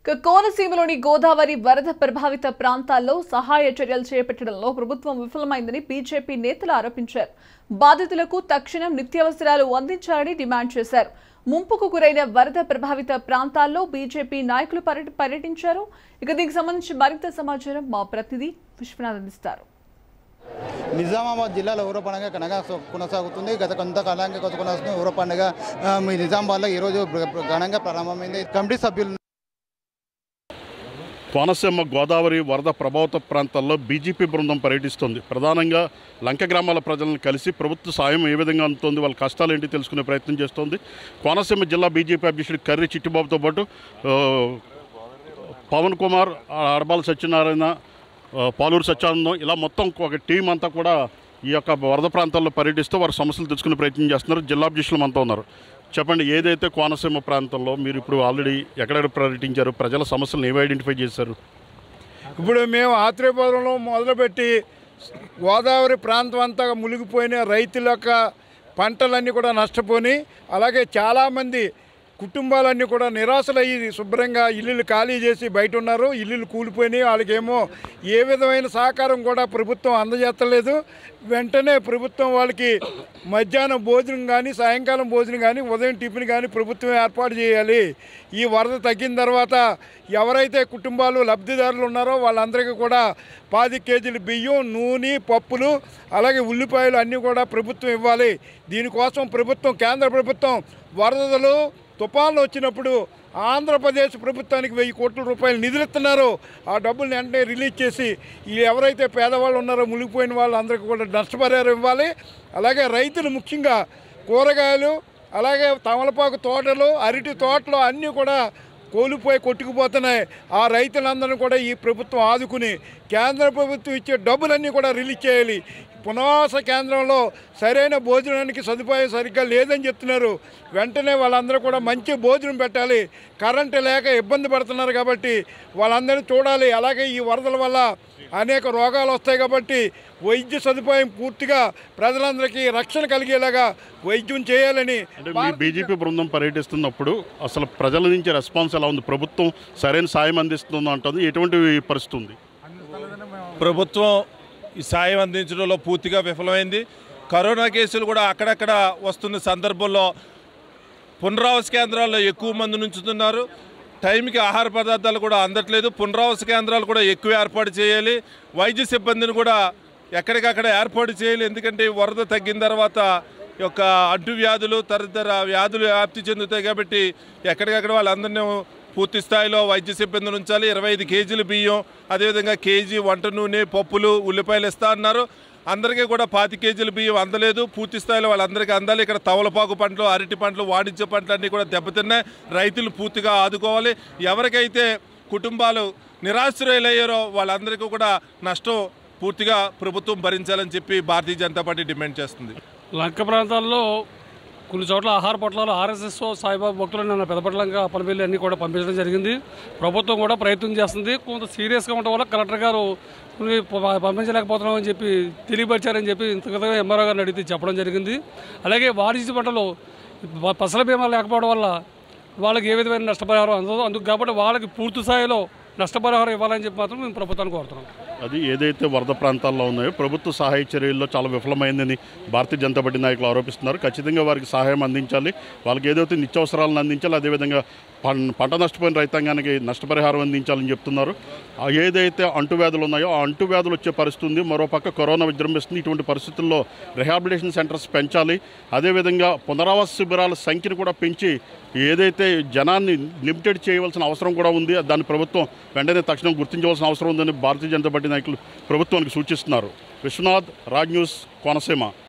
ఇక కోనసీమలోని గోదావరి వరద ప్రభావిత ప్రాంతాల్లో సహాయ చర్యలు చేపట్టడంలో ప్రభుత్వం విఫలమైందని బీజేపీ నేతలు ఆరోపించారు బాధితులకు తక్షణం నిత్యావసరాలు అందించాలని డిమాండ్ చేశారు ముంపుకు గురైన వరద ప్రభావిత ప్రాంతాల్లో బీజేపీ నాయకులు పర్య- పర్యటించారు ఇక దీనికి సంబంధించి మరింత సమాచారం మా ప్రతినిధి విశ్వనాథ్ అందిస్తారు నిజామాబాద్ జిల్లాలో ఊర పండుగ ఘనంగా స- కొనసాగుతుంది గత కొంతకాలంగా కొత్త కొనసాగుతుంది ఊర పండుగ ఆ, మీ నిజామాబాద్లో ఈరోజు ప్ర- ప్ర- ఘనంగా ప్రారంభమైంది కమిటీ సభ్యులు కోనసీమ గోదావరి వరద ప్రభావిత ప్రాంతాల్లో బీజేపీ బృందం పర్యటిస్తుంది ప్రధానంగా లంక గ్రామాల ప్రజలను కలిసి ప్రభుత్వ సాయం ఏ విధంగా అందుతుంది వాళ్ళ కష్టాలు ఏంటి తెలుసుకునే ప్రయత్నం చేస్తోంది కోనసీమ జిల్లా బీజేపీ అధ్యక్షుడు కర్రి చిట్టిబాబుతో పాటు ఆ, పవన్ కుమార్ ఆ, అడబాల సత్యనారాయణ ఆ, పాలూరు సత్యానందం ఇలా మొత్తం ఒక టీం అంతా కూడా ఈ యొక్క వరద ప్రాంతాల్లో పర్యటిస్తూ వారి సమస్యలు తెలుసుకునే ప్రయత్నం చేస్తున్నారు జిల్లా అధ్యక్షులు అంతా ఉన్నారు చెప్పండి ఏదైతే కోనసీమ ప్రాంతంలో మీరు ఇప్పుడు ఆల్రెడీ ఎక్కడెక్కడ పర్యటించారు ప్రజల సమస్యలను ఏవి ఐడెంటిఫై చేశారు ఇప్పుడు మేము ఆత్రేయపురంలో మొదలుపెట్టి గోదావరి ప్రాంతం అంతా మునిగిపోయిన రైతుల యొక్క పంటలన్నీ కూడా నష్టపోయి అలాగే చాలామంది కుటుంబాలన్నీ కూడా నిరాశలయ్యి శుభ్రంగా ఇల్లులు ఖాళీ చేసి బయట ఉన్నారు ఇల్లులు కూలిపోయినాయి వాళ్ళకేమో ఏ విధమైన సహకారం కూడా ప్రభుత్వం అందజేస్తలేదు వెంటనే ప్రభుత్వం వాళ్ళకి మధ్యాహ్నం భోజనం కానీ సాయంకాలం భోజనం కానీ ఉదయం టిఫిన్ కానీ ప్రభుత్వం ఏర్పాటు చేయాలి ఈ వరద తగ్గిన తర్వాత ఎవరైతే కుటుంబాలు లబ్ధిదారులు ఉన్నారో వాళ్ళందరికీ కూడా పాతి కేజీలు బియ్యం నూనె పప్పులు అలాగే ఉల్లిపాయలు అన్నీ కూడా ప్రభుత్వం ఇవ్వాలి దీనికోసం ప్రభుత్వం కేంద్ర ప్రభుత్వం వరదలు తుఫాన్లు వచ్చినప్పుడు ఆంధ్రప్రదేశ్ ప్రభుత్వానికి వెయ్యి కోట్ల రూపాయలు నిధులు ఇస్తున్నారు ఆ డబ్బుల్ని వెంటనే రిలీజ్ చేసి ఈ ఎవరైతే పేదవాళ్ళు ఉన్నారో మునిగిపోయిన వాళ్ళందరికీ కూడా నష్టపరిహారం ఇవ్వాలి అలాగే రైతులు ముఖ్యంగా కూరగాయలు అలాగే తమలపాకు తోటలు అరటి తోటలు అన్నీ కూడా కోల్పోయి కొట్టుకుపోతున్నాయి ఆ రైతులందరినీ కూడా ఈ ప్రభుత్వం ఆదుకుని కేంద్ర ప్రభుత్వం ఇచ్చే డబ్బులన్నీ కూడా రిలీజ్ చేయాలి పునరావాస కేంద్రంలో సరైన భోజనానికి సదుపాయం సరిగ్గా లేదని చెప్తున్నారు వెంటనే వాళ్ళందరూ కూడా మంచి భోజనం పెట్టాలి కరెంటు లేక ఇబ్బంది పడుతున్నారు కాబట్టి వాళ్ళందరినీ చూడాలి అలాగే ఈ వరదల వల్ల అనేక రోగాలు వస్తాయి కాబట్టి వైద్య సదుపాయం పూర్తిగా ప్రజలందరికీ రక్షణ కలిగేలాగా వైద్యం చేయాలని అంటే మీ బీజేపీ బృందం పర్యటిస్తున్నప్పుడు అసలు ప్రజల నుంచి రెస్పాన్స్ ఎలా ఉంది ప్రభుత్వం సరైన సాయం అందిస్తుంది అంటుంది ఎటువంటి పరిస్థితి ఉంది ప్రభుత్వం ఈ సాయం అందించడంలో పూర్తిగా విఫలమైంది కరోనా కేసులు కూడా అక్కడక్కడ వస్తున్న సందర్భంలో పునరావాస కేంద్రాల్లో ఎక్కువ మంది నుంచుతున్నారు టైంకి ఆహార పదార్థాలు కూడా అందట్లేదు పునరావాస కేంద్రాలు కూడా ఎక్కువ ఏర్పాటు చేయాలి వైద్య సిబ్బందిని కూడా ఎక్కడికక్కడ ఏర్పాటు చేయాలి ఎందుకంటే ఈ వరద తగ్గిన తర్వాత ఈ యొక్క అంటువ్యాధులు తదితర వ్యాధులు వ్యాప్తి చెందుతాయి కాబట్టి ఎక్కడికక్కడ వాళ్ళందరినీ పూర్తి స్థాయిలో వైద్య సిబ్బందిని ఉంచాలి ఇరవై ఐదు కేజీలు బియ్యం అదేవిధంగా కేజీ వంట నూనె పప్పులు ఉల్లిపాయలు ఇస్తా అన్నారు అందరికీ కూడా పాతి కేజీల బియ్యం అందలేదు పూర్తి స్థాయిలో వాళ్ళందరికీ అందాలి ఇక్కడ తవలపాకు పంటలు అరటి పంటలు వాణిజ్య పంటలు అన్నీ కూడా దెబ్బతిన్నాయి రైతులు పూర్తిగా ఆదుకోవాలి ఎవరికైతే కుటుంబాలు నిరాశ్రయులయ్యారో వాళ్ళందరికీ కూడా నష్టం పూర్తిగా ప్రభుత్వం భరించాలని చెప్పి భారతీయ జనతా పార్టీ డిమాండ్ చేస్తుంది లంక ప్రాంతాల్లో కొన్ని చోట్ల ఆహార పొట్లాలు ఆర్ఎస్ఎస్ సాయిబాబా భక్తులు నిన్న పెదపట్లంగా పనిపల్లి అన్నీ కూడా పంపించడం జరిగింది ప్రభుత్వం కూడా ప్రయత్నం చేస్తుంది కొంత సీరియస్గా ఉండటం వల్ల కలెక్టర్ గారు కొన్ని ప- పంపించలేకపోతున్నామని చెప్పి తెలియపరిచారని చెప్పి ఇంతగా ఎంఆర్ఓ గారిని అడిగితే చెప్పడం జరిగింది అలాగే వాణిజ్య పంటలు ప- ఫసల బీమా లేకపోవడం వల్ల వాళ్ళకి ఏ విధమైన నష్టపరిహారం అందదు అందుకు కాబట్టి వాళ్ళకి పూర్తి స్థాయిలో నష్టపరిహారం ఇవ్వాలని చెప్పి మాత్రం మేము ప్రభుత్వాన్ని కోరుతున్నాం అది ఏదైతే వరద ప్రాంతాల్లో ఉన్నాయో ప్రభుత్వ సహాయ చర్యల్లో చాలా విఫలమైందని భారతీయ జనతా పార్టీ నాయకులు ఆరోపిస్తున్నారు ఖచ్చితంగా వారికి సహాయం అందించాలి వాళ్ళకి ఏదైతే నిత్యావసరాలను అందించాలి అదేవిధంగా పం- పంట నష్టపోయిన రైతాంగానికి నష్టపరిహారం అందించాలని చెప్తున్నారు ఆ ఏదైతే అంటువ్యాధులు ఉన్నాయో ఆ అంటువ్యాధులు వచ్చే పరిస్థితి ఉంది మరోపక్క కరోనా విజృంభిస్తుంది ఇటువంటి పరిస్థితుల్లో రిహాబిలిటేషన్ సెంటర్స్ పెంచాలి అదేవిధంగా పునరావాస శిబిరాల సంఖ్యను కూడా పెంచి ఏదైతే జనాన్ని లిమిటెడ్ చేయవలసిన అవసరం కూడా ఉంది దాన్ని ప్రభుత్వం వెంటనే తక్షణం గుర్తించవలసిన అవసరం ఉందని భారతీయ జనతా పార్టీ నాయకులు ప్రభుత్వానికి సూచిస్తున్నారు విశ్వనాథ్ రాజ్ న్యూస్ కోనసీమ